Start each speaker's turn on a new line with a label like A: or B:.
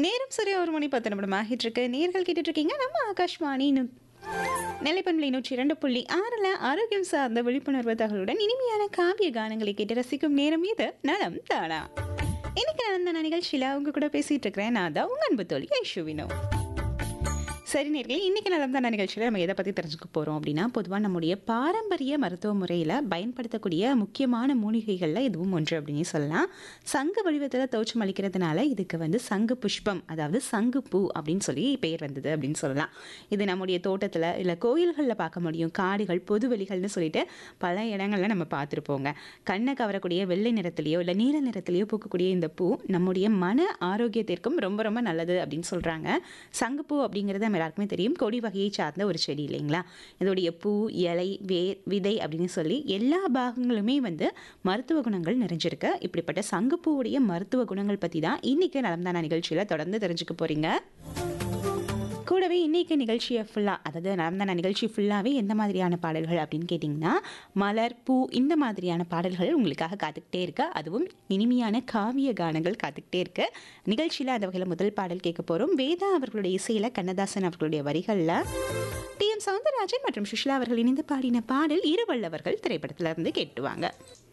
A: நேரம் சரியா ஒரு மணி பத்து நிமிடம் ஆகிட்டு இருக்கு நேர்கள் கேட்டுட்டு இருக்கீங்க நம்ம ஆகாஷ்வாணி நு- நிலைப்பண்பலை நூற்றி இரண்டு புள்ளி ஆறில் ஆரோக்கியம் சார்ந்த விழிப்புணர்வு தகவலுடன் இனிமையான காவிய கானங்களை கேட்டு ரசிக்கும் நேரம் இது நலம் தானா இன்னைக்கு நான் அந்த நிகழ்ச்சியில் அவங்க கூட பேசிட்டு இருக்கிறேன் நான் தான் உங்க அன்பு தோழி ஐஷுவினோ சரி நேர்களே இன்றைக்கி நடந்த நிகழ்ச்சியில் நம்ம எதை பற்றி தெரிஞ்சுக்க போகிறோம் அப்படின்னா பொதுவாக நம்முடைய பாரம்பரிய மருத்துவ முறையில் பயன்படுத்தக்கூடிய முக்கியமான மூலிகைகளில் இதுவும் ஒன்று அப்படின்னு சொல்லலாம் சங்கு வடிவத்தில் தோற்றம் அளிக்கிறதுனால இதுக்கு வந்து சங்கு புஷ்பம் அதாவது சங்கு பூ அப்படின்னு சொல்லி பெயர் வந்தது அப்படின்னு சொல்லலாம் இது நம்முடைய தோட்டத்தில் இல்லை கோயில்களில் பார்க்க முடியும் காடுகள் பொதுவெளிகள்னு சொல்லிட்டு பல இடங்களில் நம்ம பார்த்துருப்போங்க கண்ணை கவரக்கூடிய வெள்ளை நிறத்துலையோ இல்லை நீல நிறத்துலையோ பூக்கக்கூடிய இந்த பூ நம்முடைய மன ஆரோக்கியத்திற்கும் ரொம்ப ரொம்ப நல்லது அப்படின்னு சொல்கிறாங்க சங்குப்பூ அப்படிங்கிறது நம்ம எல்லாருக்குமே தெரியும் கொடி வகையை சார்ந்த ஒரு செடி இல்லைங்களா இதோடைய பூ இலை வேர் விதை அப்படின்னு சொல்லி எல்லா பாகங்களுமே வந்து மருத்துவ குணங்கள் நிறைஞ்சிருக்கு இப்படிப்பட்ட சங்குப்பூவுடைய மருத்துவ குணங்கள் பற்றி தான் இன்றைக்கி நடந்தான நிகழ்ச்சியில் தொடர்ந்து தெரிஞ்சுக்க போகிறீங்க கூடவே இன்னைக்கு நிகழ்ச்சியை ஃபுல்லாக அதாவது நடந்த நிகழ்ச்சி ஃபுல்லாகவே எந்த மாதிரியான பாடல்கள் அப்படின்னு கேட்டிங்கன்னா மலர் பூ இந்த மாதிரியான பாடல்கள் உங்களுக்காக காத்துக்கிட்டே இருக்கு அதுவும் இனிமையான காவிய கானங்கள் காத்துக்கிட்டே இருக்கு நிகழ்ச்சியில் அந்த வகையில் முதல் பாடல் கேட்க போகிறோம் வேதா அவர்களுடைய இசையில் கண்ணதாசன் அவர்களுடைய வரிகளில் டி எம் சவுந்தரராஜன் மற்றும் சுஷ்லா அவர்கள் இணைந்து பாடின பாடல் இருவல்லவர்கள் திரைப்படத்துல இருந்து கேட்டுவாங்க